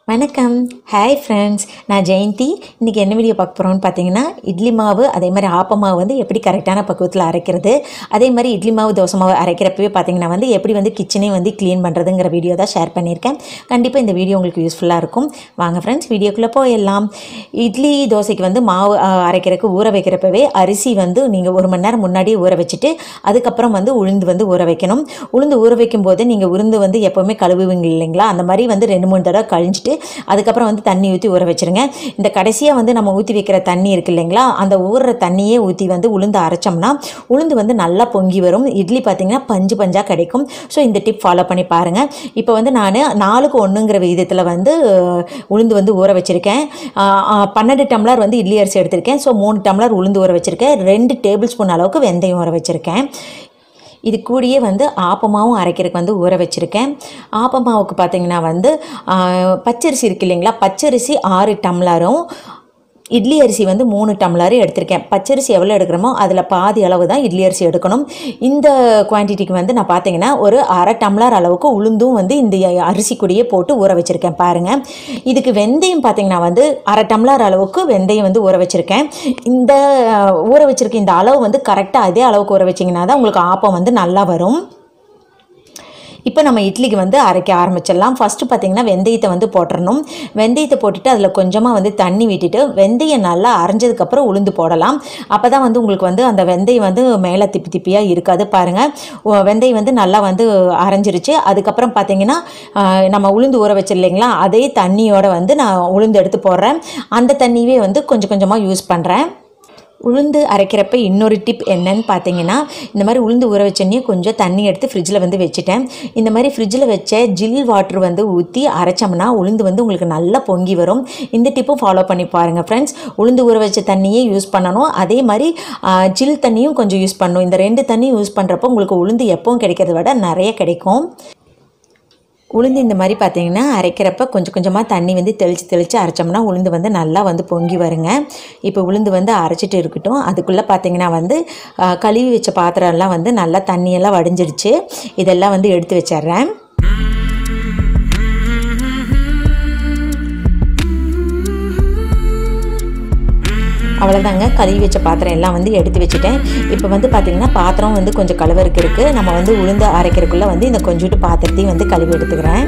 வணக்கம் hi friends நான் ஜெயந்தி இன்றைக்கி என்ன வீடியோ பார்க்க போகிறோம்னு பார்த்தீங்கன்னா இட்லி மாவு அதே மாதிரி ஆப்ப மாவு வந்து எப்படி கரெக்டான பக்குவத்தில் அரைக்கிறது அதே மாதிரி இட்லி மாவு தோசை மாவு அரைக்கிறப்பவே பார்த்தீங்கன்னா வந்து எப்படி வந்து கிச்சனே வந்து க்ளீன் பண்ணுறதுங்கிற வீடியோ தான் ஷேர் பண்ணியிருக்கேன் கண்டிப்பாக இந்த வீடியோ உங்களுக்கு யூஸ்ஃபுல்லாக இருக்கும் வாங்க ஃப்ரெண்ட்ஸ் வீடியோக்குள்ளே போயிடலாம் இட்லி தோசைக்கு வந்து மாவு அஹ், அரைக்கிறதுக்கு ஊற வைக்கிறப்பவே அரிசி வந்து நீங்கள் ஒரு மணி நேரம் முன்னாடியே ஊற வச்சுட்டு அதுக்கப்புறம் வந்து உளுந்து வந்து ஊற வைக்கணும் உளுந்து ஊற வைக்கும் போது நீங்கள் உளுந்து வந்து எப்போவுமே கழுவுவீங்க இல்லைங்களா அந்த மாதிரி வந்து ரெண்டு மூணு தடவை கழிஞ்சிட்டு அதுக்கப்புறம் வந்து தண்ணி ஊற்றி ஊற வச்சிருங்க இந்த கடைசியாக வந்து நம்ம ஊற்றி வைக்கிற தண்ணி இருக்கு இல்லைங்களா அந்த ஊறுற தண்ணியே ஊற்றி வந்து உளுந்து அரைச்சோம்னா உளுந்து வந்து நல்லா பொங்கி வரும் இட்லி பார்த்தீங்கன்னா பஞ்சு பஞ்சாக கிடைக்கும் ஸோ இந்த டிப் ஃபாலோ பண்ணி பாருங்கள் இப்போ வந்து நான் நாலுக்கு ஒன்றுங்கிற விகிதத்தில் வந்து அஹ், உளுந்து வந்து ஊற வச்சுருக்கேன் பன்னெண்டு டம்ளர் வந்து இட்லி அரிசி எடுத்திருக்கேன் ஸோ மூணு டம்ளர் உளுந்து ஊற வச்சுருக்கேன் ரெண்டு டேபிள் ஸ்பூன் அளவுக்கு வெந்தயம் ஊற வச்சுருக்கேன் இது கூடயே வந்து ஆப்பமாவும் அரைக்கிறதுக்கு வந்து ஊற வச்சுருக்கேன் ஆப்பமாவுக்கு பார்த்தீங்கன்னா வந்து ஆ, பச்சரிசி இருக்கு இல்லைங்களா பச்சரிசி ஆறு டம்ளரும் இட்லி அரிசி வந்து மூணு டம்ளர் எடுத்திருக்கேன் பச்சரிசி எவ்வளோ எடுக்கிறோமோ அதில் பாதி அளவு தான் இட்லி அரிசி எடுக்கணும் இந்த குவான்டிட்டிக்கு வந்து நான் பார்த்தீங்கன்னா ஒரு அரை டம்ளர் அளவுக்கு உளுந்தும் வந்து இந்த அரிசி கூடயே போட்டு ஊற வச்சுருக்கேன் பாருங்கள் இதுக்கு வெந்தயம் பார்த்தீங்கன்னா வந்து அரை டம்ளர் அளவுக்கு வெந்தயம் வந்து ஊற வச்சுருக்கேன் இந்த அஹ், ஊற வச்சுருக்க இந்த அளவு வந்து கரெக்டாக அதே அளவுக்கு ஊற வச்சிங்கன்னா தான் உங்களுக்கு ஆப்பம் வந்து நல்லா வரும் இப்போ நம்ம இட்லிக்கு வந்து அரைக்க ஆரம்பிச்சிடலாம் ஃபஸ்ட்டு பார்த்தீங்கன்னா வெந்தயத்தை வந்து போட்டுறணும் வெந்தயத்தை போட்டுட்டு அதில் கொஞ்சமாக வந்து தண்ணி விட்டுட்டு வெந்தயம் நல்லா அரைஞ்சதுக்கப்புறம் உளுந்து போடலாம் அப்போ தான் வந்து உங்களுக்கு வந்து அந்த வெந்தயம் வந்து மேலே திப்பி திப்பியாக இருக்காது பாருங்கள் உ- வெந்தயம் வந்து நல்லா வந்து அரைஞ்சிருச்சு அதுக்கப்புறம் பார்த்தீங்கன்னா ஆஹ், நம்ம உளுந்து ஊற வச்சு இல்லைங்களா அதே தண்ணியோட வந்து நான் உளுந்து எடுத்து போடுறேன் அந்த தண்ணியவே வந்து கொஞ்சம் கொஞ்சமாக யூஸ் பண்ணுறேன் உளுந்து அரைக்கிறப்ப இன்னொரு டிப் என்னன்னு பார்த்தீங்கன்னா இந்த மாதிரி உளுந்து ஊற வச்சோன்னே கொஞ்சம் தண்ணி எடுத்து ஃப்ரிட்ஜில் வந்து வச்சுட்டேன் இந்த மாதிரி ஃப்ரிட்ஜில் வச்ச ஜில் வாட்டர் வந்து ஊற்றி அரைச்சோம்னா உளுந்து வந்து உங்களுக்கு நல்லா பொங்கி வரும் இந்த டிப்பும் ஃபாலோ பண்ணி பாருங்கள் ஃப்ரெண்ட்ஸ் உளுந்து ஊற வச்ச தண்ணியே யூஸ் பண்ணணும் அதே மாதிரி ஜில் தண்ணியும் கொஞ்சம் யூஸ் பண்ணணும் இந்த ரெண்டு தண்ணியும் யூஸ் பண்ணுறப்போ உங்களுக்கு உளுந்து எப்பவும் கிடைக்கிறத விட நிறைய கிடைக்கும் உளுந்து இந்த மாதிரி பார்த்தீங்கன்னா அரைக்கிறப்ப கொஞ்சம் கொஞ்சமாக தண்ணி வந்து தெளித்து தெளித்து அரைச்சோம்னா உளுந்து வந்து நல்லா வந்து பொங்கி வருங்க இப்போ உளுந்து வந்து அரைச்சிட்டு இருக்கட்டும் அதுக்குள்ளே பார்த்தீங்கன்னா வந்து ஆ, கழுவி வச்ச பாத்திரம்லாம் வந்து நல்லா தண்ணியெல்லாம் வடிஞ்சிடுச்சு இதெல்லாம் வந்து எடுத்து வச்சிடுறேன் அவ்வளோதாங்க கழுவி வச்ச பாத்திரம் எல்லாம் வந்து எடுத்து வச்சுட்டேன் இப்போ வந்து பார்த்திங்கன்னா பாத்திரம் வந்து கொஞ்சம் கழுவருக்கு இருக்குது நம்ம வந்து உளுந்து அரைக்கிறதுக்குள்ளே வந்து இந்த கொஞ்சோண்டு பாத்திரத்தையும் வந்து கழுவி எடுத்துக்கிறேன்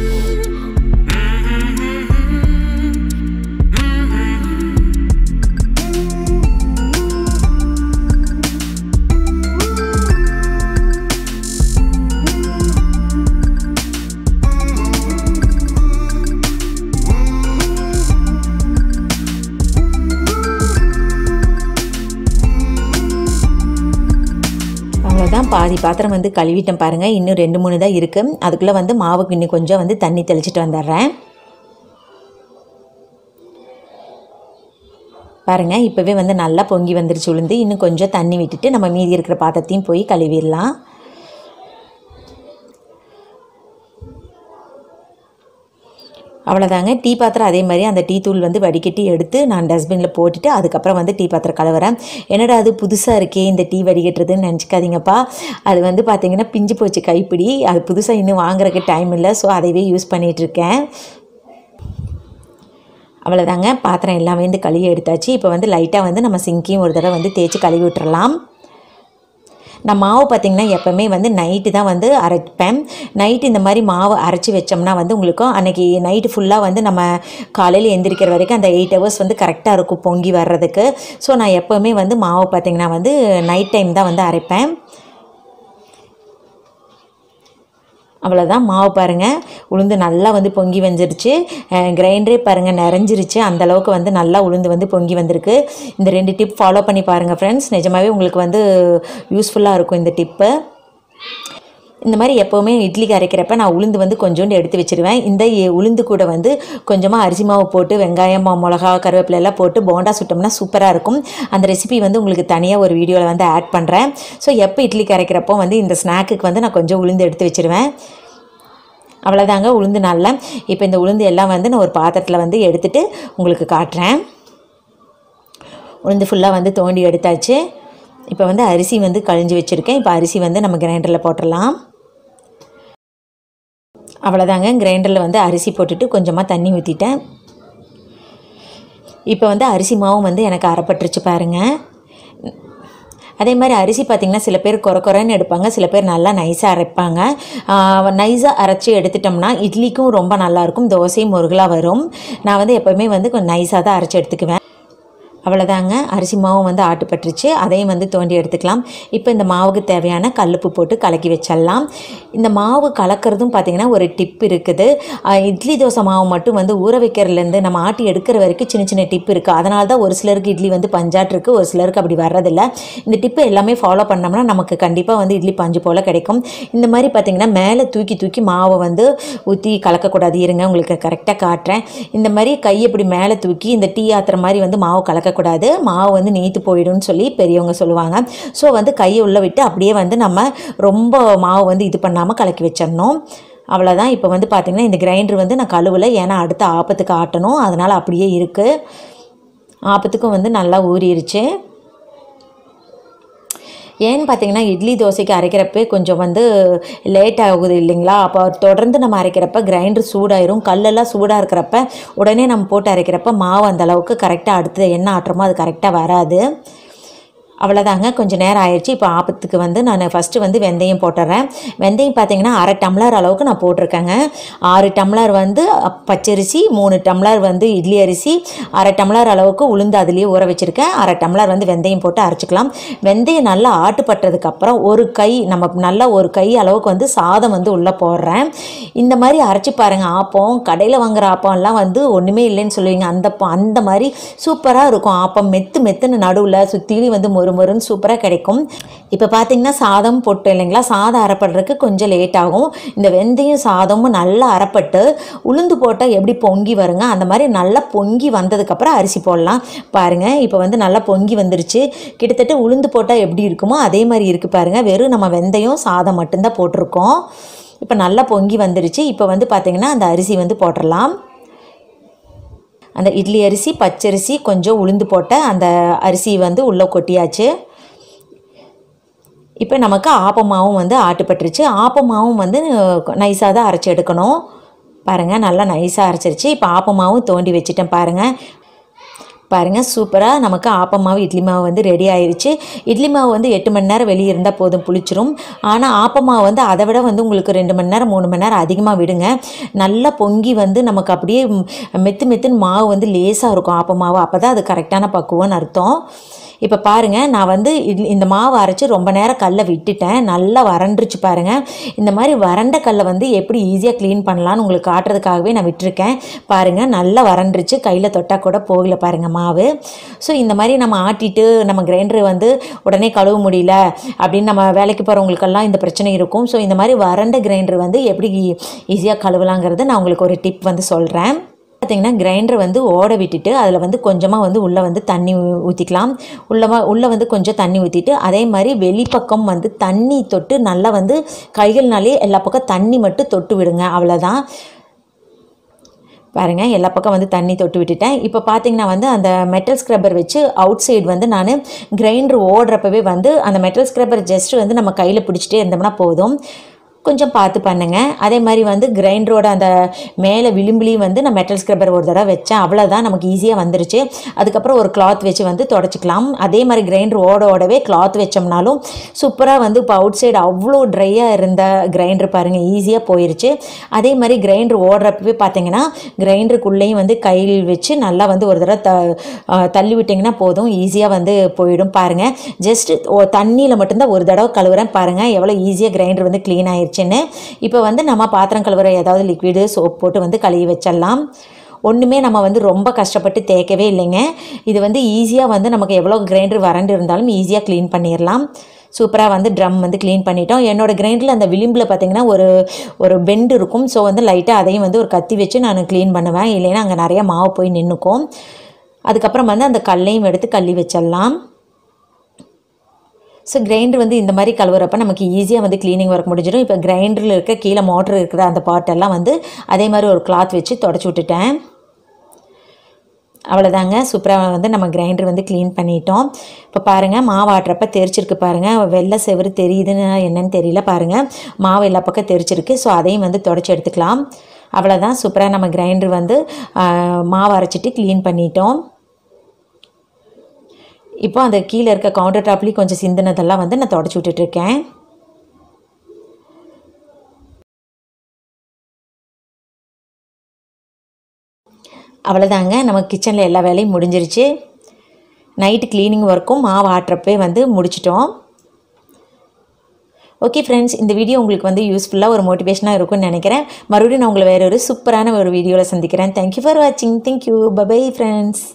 அவ்வளோதான் பாதி பாத்திரம் வந்து கழுவிட்டேன் பாருங்கள் இன்னும் ரெண்டு மூணு தான் இருக்குது அதுக்குள்ளே வந்து மாவுக்கு இன்னும் கொஞ்சம் வந்து தண்ணி தெளிச்சிட்டு வந்துடுறேன் பாருங்கள் இப்போவே வந்து நல்லா பொங்கி வந்துருச்சு உளுந்து இன்னும் கொஞ்சம் தண்ணி விட்டுட்டு நம்ம மீதி இருக்கிற பாத்திரத்தையும் போய் கழுவிடலாம் அவ்வளோதாங்க டீ பாத்திரம் அதே மாதிரி அந்த டீ தூள் வந்து வடிகட்டி எடுத்து நான் டஸ்ட்பினில் போட்டுட்டு அதுக்கப்புறம் வந்து டீ பாத்திரம் கழுவுறேன் என்னடா அது புதுசாக இருக்கே இந்த டீ வடிகட்டுறதுன்னு நினச்சிக்காதீங்கப்பா அது வந்து பார்த்தீங்கன்னா பிஞ்சு போச்சு கைப்பிடி அது புதுசாக இன்னும் வாங்குறதுக்கு டைம் இல்லை ஸோ அதைவே யூஸ் பண்ணிகிட்ருக்கேன் அவ்வளோதாங்க பாத்திரம் எல்லாமே வந்து கழுவி எடுத்தாச்சு இப்போ வந்து லைட்டாக வந்து நம்ம சிங்கையும் ஒரு தடவை வந்து தேய்ச்சி கழுவி விட்டுறலாம் நான் மாவு பார்த்திங்கன்னா எப்போவுமே வந்து நைட்டு தான் வந்து அரைப்பேன் நைட்டு இந்த மாதிரி மாவு அரைச்சி வச்சோம்னா வந்து உங்களுக்கு அன்னைக்கு நைட்டு ஃபுல்லாக வந்து நம்ம காலையில் எந்திரிக்கிற வரைக்கும் அந்த எயிட் ஹவர்ஸ் வந்து கரெக்டாக இருக்கும் பொங்கி வர்றதுக்கு ஸோ நான் எப்போவுமே வந்து மாவு பார்த்திங்கன்னா வந்து நைட் டைம் தான் வந்து அரைப்பேன் அவ்வளோதான் மாவு பாருங்கள் உளுந்து நல்லா வந்து பொங்கி வந்துருச்சு கிரைண்டரே பாருங்கள் நிறைஞ்சிருச்சு அந்த அளவுக்கு வந்து நல்லா உளுந்து வந்து பொங்கி வந்திருக்கு இந்த ரெண்டு டிப் ஃபாலோ பண்ணி பாருங்கள் ஃப்ரெண்ட்ஸ் நிஜமாவே உங்களுக்கு வந்து யூஸ்ஃபுல்லாக இருக்கும் இந்த டிப்பு இந்த மாதிரி எப்போவுமே இட்லிக்கு அரைக்கிறப்ப நான் உளுந்து வந்து கொஞ்சோண்டு எடுத்து வச்சிருவேன் இந்த எ- உளுந்து கூட வந்து கொஞ்சமாக அரிசி மாவு போட்டு வெங்காயம் மா- மிளகா கருவேப்பிலை எல்லாம் போட்டு போண்டா சுட்டோம்னா சூப்பராக இருக்கும் அந்த ரெசிபி வந்து உங்களுக்கு தனியாக ஒரு வீடியோவில் வந்து ஆட் பண்ணுறேன் ஸோ எப்போ இட்லிக்கு அரைக்கிறப்போ வந்து இந்த ஸ்நாக்குக்கு வந்து நான் கொஞ்சம் உளுந்து எடுத்து வச்சிருவேன் அவ்வளோதாங்க உளுந்து நல்லா இப்போ இந்த உளுந்து எல்லாம் வந்து நான் ஒரு பாத்திரத்தில் வந்து எடுத்துட்டு உங்களுக்கு காட்டுறேன் உளுந்து ஃபுல்லாக வந்து தோண்டி எடுத்தாச்சு இப்போ வந்து அரிசி வந்து கழிஞ்சு வச்சுருக்கேன் இப்போ அரிசி வந்து நம்ம கிரைண்டரில் போட்டுடலாம் அவ்வளோதாங்க கிரைண்டரில் வந்து அரிசி போட்டுட்டு கொஞ்சமாக தண்ணி ஊற்றிட்டேன் இப்போ வந்து அரிசி மாவும் வந்து எனக்கு அரைப்பட்டுருச்சு பாருங்கள் அதே மாதிரி அரிசி பார்த்திங்கன்னா சில பேர் குறை குறைன்னு எடுப்பாங்க சில பேர் நல்லா நைஸாக அரைப்பாங்க நைஸாக அரைச்சி எடுத்துட்டோம்னா இட்லிக்கும் ரொம்ப நல்லாயிருக்கும் தோசையும் முருகலாக வரும் நான் வந்து எப்போவுமே வந்து கொஞ்சம் நைஸாக தான் அரைச்சி எடுத்துக்குவேன் அவ்வளோதாங்க அரிசி மாவும் வந்து ஆட்டுப்பட்டுருச்சு அதையும் வந்து தோண்டி எடுத்துக்கலாம் இப்போ இந்த மாவுக்கு தேவையான கல்லுப்பு போட்டு கலக்கி வச்சிடலாம் இந்த மாவு கலக்கிறதும் பார்த்திங்கன்னா ஒரு டிப் இருக்குது அஹ் இட்லி தோசை மாவு மட்டும் வந்து ஊற வைக்கிறதுலேருந்து நம்ம ஆட்டி எடுக்கிற வரைக்கும் சின்ன சின்ன டிப் இருக்குது அதனால தான் ஒரு சிலருக்கு இட்லி வந்து பஞ்சாட்டு இருக்குது ஒரு சிலருக்கு அப்படி வர்றதில்ல இந்த டிப்பு எல்லாமே ஃபாலோ பண்ணோம்னா நமக்கு கண்டிப்பாக வந்து இட்லி பஞ்சு போல் கிடைக்கும் இந்த மாதிரி பார்த்திங்கன்னா மேலே தூக்கி தூக்கி மாவை வந்து ஊற்றி கலக்கக்கூடாது இருங்க உங்களுக்கு கரெக்டாக காட்டுறேன் இந்த மாதிரி கை இப்படி மேலே தூக்கி இந்த டீ ஆத்துற மாதிரி வந்து மாவு கலக்கக்கூடாது மாவு வந்து நீத்து போயிடும்னு சொல்லி பெரியவங்க சொல்லுவாங்க ஸோ வந்து கையை உள்ளே விட்டு அப்படியே வந்து நம்ம ரொம்ப மாவு வந்து இது பண்ணாமல் கலக்கி வச்சிடணும் அவ்வளோதான் இப்போ வந்து பார்த்திங்கன்னா இந்த கிரைண்டர் வந்து நான் கழுவலை ஏன்னா அடுத்த ஆப்பத்துக்கு ஆட்டணும் அதனால் அப்படியே இருக்குது ஆப்பத்துக்கும் வந்து நல்லா ஊறிடுச்சு ஏன்னு பார்த்தீங்கன்னா இட்லி தோசைக்கு அரைக்கிறப்ப கொஞ்சம் வந்து லேட் ஆகுது இல்லைங்களா அப்போ தொடர்ந்து நம்ம அரைக்கிறப்ப கிரைண்டர் சூடாயிரும் கல்லெல்லாம் சூடாக இருக்கிறப்ப உடனே நம்ம போட்டு அரைக்கிறப்ப மாவு அந்த அளவுக்கு கரெக்டாக அடுத்து என்ன ஆட்டுறோமோ அது கரெக்டாக வராது அவ்வளோதாங்க கொஞ்சம் நேரம் ஆயிடுச்சு இப்போ ஆப்பத்துக்கு வந்து நான் ஃபஸ்ட்டு வந்து வெந்தயம் போட்டுறேன் வெந்தயம் பார்த்தீங்கன்னா அரை டம்ளர் அளவுக்கு நான் போட்டிருக்கேங்க ஆறு டம்ளர் வந்து பச்சரிசி மூணு டம்ளர் வந்து இட்லி அரிசி அரை டம்ளர் அளவுக்கு உளுந்து அதுலேயே ஊற வச்சுருக்கேன் அரை டம்ளர் வந்து வெந்தயம் போட்டு அரைச்சிக்கலாம் வெந்தயம் நல்லா ஆட்டுப்பட்டதுக்கப்புறம் ஒரு கை நம்ம நல்லா ஒரு கை அளவுக்கு வந்து சாதம் வந்து உள்ளே போடுறேன் இந்த மாதிரி அரைச்சி பாருங்கள் ஆப்பம் கடையில் வாங்குற ஆப்பம்லாம் வந்து ஒன்றுமே இல்லைன்னு சொல்லுவீங்க அந்த ப- அந்த மாதிரி சூப்பராக இருக்கும் ஆப்பம் மெத்து மெத்துன்னு நடுவில் சுற்றிலும் வந்து மொறு மொறுன்னு சூப்பராக கிடைக்கும் இப்போ பார்த்தீங்கன்னா சாதம் போட்டு இல்லைங்களா சாதம் அரைப்படுறதுக்கு கொஞ்சம் லேட் ஆகும் இந்த வெந்தயம் சாதமும் நல்லா அரைப்பட்டு உளுந்து போட்டால் எப்படி பொங்கி வருங்க அந்த மாதிரி நல்லா பொங்கி வந்ததுக்கப்புறம் அரிசி போடலாம் பாருங்கள் இப்போ வந்து நல்லா பொங்கி வந்துருச்சு கிட்டத்தட்ட உளுந்து போட்டால் எப்படி இருக்குமோ அதே மாதிரி இருக்குது பாருங்கள் வெறும் நம்ம வெந்தயம் சாதம் மட்டும்தான் போட்டிருக்கோம் இப்போ நல்லா பொங்கி வந்துருச்சு இப்போ வந்து பார்த்திங்கன்னா அந்த அரிசி வந்து போட்டுடலாம் அந்த இட்லி அரிசி பச்சரிசி கொஞ்சம் உளுந்து போட்ட அந்த அரிசி வந்து உள்ளே கொட்டியாச்சு இப்போ நமக்கு ஆப்பமாவும் வந்து ஆட்டுப்பட்டுருச்சு ஆப்பமாவும் வந்து நைஸாக தான் அரைச்சி எடுக்கணும் பாருங்கள் நல்லா நைஸாக அரைச்சிருச்சு இப்போ ஆப்பமாவும் தோண்டி வச்சுட்டேன் பாருங்கள் பாருங்கள் சூப்பராக நமக்கு ஆப்ப மாவு இட்லி மாவு வந்து ரெடி ஆயிருச்சு இட்லி மாவு வந்து எட்டு மணி நேரம் வெளியே இருந்தால் போதும் புளிச்சிரும் ஆனால் ஆப்ப மாவு வந்து அதை விட வந்து உங்களுக்கு ரெண்டு மணி நேரம் மூணு மணி நேரம் அதிகமாக விடுங்க நல்லா பொங்கி வந்து நமக்கு அப்படியே ம், மெத்து மெத்துன்னு மாவு வந்து லேசாக இருக்கும் ஆப்ப மாவு அப்போ தான் அது கரெக்டான பக்குவம்னு அர்த்தம் இப்போ பாருங்கள் நான் வந்து இட்லி இந்த மாவு அரைச்சி ரொம்ப நேரம் கல்லை விட்டுட்டேன் நல்லா வறண்டுருச்சு பாருங்கள் இந்த மாதிரி வறண்ட கல்லை வந்து எப்படி ஈஸியாக க்ளீன் பண்ணலான்னு உங்களுக்கு காட்டுறதுக்காகவே நான் விட்டுருக்கேன் பாருங்கள் நல்லா வறண்டுருச்சு கையில் தொட்டால் கூட போகல பாருங்கள் மாவு ஸோ இந்த மாதிரி நம்ம ஆட்டிட்டு நம்ம கிரைண்டர் வந்து உடனே கழுவ முடியல அப்படின்னு நம்ம வேலைக்கு போகிறவங்களுக்கெல்லாம் இந்த பிரச்சனை இருக்கும் ஸோ இந்த மாதிரி வறண்ட கிரைண்டர் வந்து எப்படி ஈஸியாக கழுவலாங்கிறது நான் உங்களுக்கு ஒரு டிப் வந்து சொல்கிறேன் பார்த்தீங்கன்னா கிரைண்டர் வந்து ஓட விட்டுட்டு அதில் வந்து கொஞ்சமாக வந்து உள்ளே வந்து தண்ணி ஊ- ஊற்றிக்கலாம் உள்ள உள்ளே வந்து கொஞ்சம் தண்ணி ஊற்றிட்டு அதே மாதிரி வெளிப்பக்கம் வந்து தண்ணி தொட்டு நல்லா வந்து கைகள்னாலே எல்லா பக்கம் தண்ணி மட்டும் தொட்டு விடுங்க அவ்வளோதான் பாருங்கள் எல்லா பக்கம் வந்து தண்ணி தொட்டு விட்டுட்டேன் இப்போ பார்த்தீங்கன்னா வந்து அந்த மெட்டல் ஸ்க்ரப்பர் வச்சு அவுட் சைடு வந்து நான் கிரைண்டர் ஓடுறப்பவே வந்து அந்த மெட்டல் ஸ்க்ரப்பர் ஜஸ்ட் வந்து நம்ம கையில் பிடிச்சிட்டே இருந்தோம்னா போதும் கொஞ்சம் பார்த்து பண்ணுங்க அதே மாதிரி வந்து கிரைண்டரோட அந்த மேலே விளிம்புலையும் வந்து நான் மெட்டல் ஸ்க்ரப்பர் ஒரு தடவை வச்சேன் அவ்வளோதான் நமக்கு ஈஸியாக வந்துருச்சு அதுக்கப்புறம் ஒரு கிளாத் வச்சு வந்து தொடச்சிக்கலாம் அதே மாதிரி கிரைண்டர் ஓட ஓடவே கிளாத் வச்சோம்னாலும் சூப்பராக வந்து இப்போ அவுட் சைடு அவ்வளோ ட்ரையாக இருந்த கிரைண்டர் பாருங்கள் ஈஸியாக போயிருச்சு அதே மாதிரி கிரைண்டர் ஓடுறப்பவே பார்த்தீங்கன்னா கிரைண்டருக்குள்ளேயும் வந்து கையில் வச்சு நல்லா வந்து ஒரு தடவை த அஹ் தள்ளி விட்டிங்கன்னா போதும் ஈஸியாக வந்து போயிடும் பாருங்கள் ஜஸ்ட் தண்ணியில் மட்டும்தான் ஒரு தடவை கழுவுறேன் பாருங்கள் எவ்வளோ ஈஸியாக கிரைண்டர் வந்து க்ளீன் ஆயிடுச்சுன்னு இப்போ வந்து நம்ம பாத்திரம் கழுவுற ஏதாவது லிக்விடு சோப் போட்டு வந்து கழுவி வச்சிடலாம் ஒன்றுமே நம்ம வந்து ரொம்ப கஷ்டப்பட்டு தேய்க்கவே இல்லைங்க இது வந்து ஈஸியாக வந்து நமக்கு எவ்வளோ கிரைண்டர் வறண்டு இருந்தாலும் ஈஸியாக க்ளீன் பண்ணிடலாம் சூப்பராக வந்து ட்ரம் வந்து க்ளீன் பண்ணிட்டோம் என்னோட கிரைண்டரில் அந்த விளிம்பில் பார்த்தீங்கன்னா ஒரு ஒரு பெண்ட் இருக்கும் ஸோ வந்து லைட்டாக அதையும் வந்து ஒரு கத்தி வச்சு நான் க்ளீன் பண்ணுவேன் இல்லைன்னா அங்கே நிறைய மாவு போய் நின்றுக்கும் அதுக்கப்புறம் வந்து அந்த கல்லையும் எடுத்து கள்ளி வச்சிடலாம் ஸோ கிரைண்டர் வந்து இந்த மாதிரி கழுவுறப்ப நமக்கு ஈஸியாக வந்து க்ளீனிங் ஒர்க் முடிஞ்சிடும் இப்போ கிரைண்டரில் இருக்க கீழே மோட்டர் இருக்கிற அந்த part எல்லாம் வந்து அதே மாதிரி ஒரு கிளாத் வச்சு தொடச்சி விட்டுட்டேன் அவ்வளோதாங்க சூப்பராக வந்து நம்ம கிரைண்டர் வந்து க்ளீன் பண்ணிட்டோம் இப்போ பாருங்கள் மாவு ஆட்டுறப்ப தெரிச்சிருக்கு பாருங்கள் வெள்ளை செவரு தெரியுதுன்னு என்னன்னு தெரியல பாருங்கள் மாவு எல்லா பக்கம் தெரிச்சிருக்கு ஸோ அதையும் வந்து தொடச்சி எடுத்துக்கலாம் அவ்வளோதான் சூப்பராக நம்ம கிரைண்டர் வந்து ஆஹ், மாவு அரைச்சிட்டு க்ளீன் பண்ணிட்டோம் இப்போ அந்த கீழே இருக்க கவுண்டர் டாப்லேயும் கொஞ்சம் சிந்தினதெல்லாம் வந்து நான் தொடச்சி விட்டுட்ருக்கேன் அவ்வளோதாங்க நம்ம கிச்சனில் எல்லா வேலையும் முடிஞ்சிருச்சு நைட்டு க்ளீனிங் ஒர்க்கும் மாவு ஆட்டுறப்பே வந்து முடிச்சிட்டோம் ஓகே ஃப்ரெண்ட்ஸ் இந்த வீடியோ உங்களுக்கு வந்து யூஸ்ஃபுல்லாக ஒரு மோட்டிவேஷனாக இருக்கும்னு நினைக்கிறேன் மறுபடியும் நான் உங்களை வேறு ஒரு சூப்பரான ஒரு வீடியோவில் சந்திக்கிறேன் தேங்க்யூ ஃபார் வாட்சிங் தேங்க்யூ பபை ஃப்ரெண்ட்ஸ்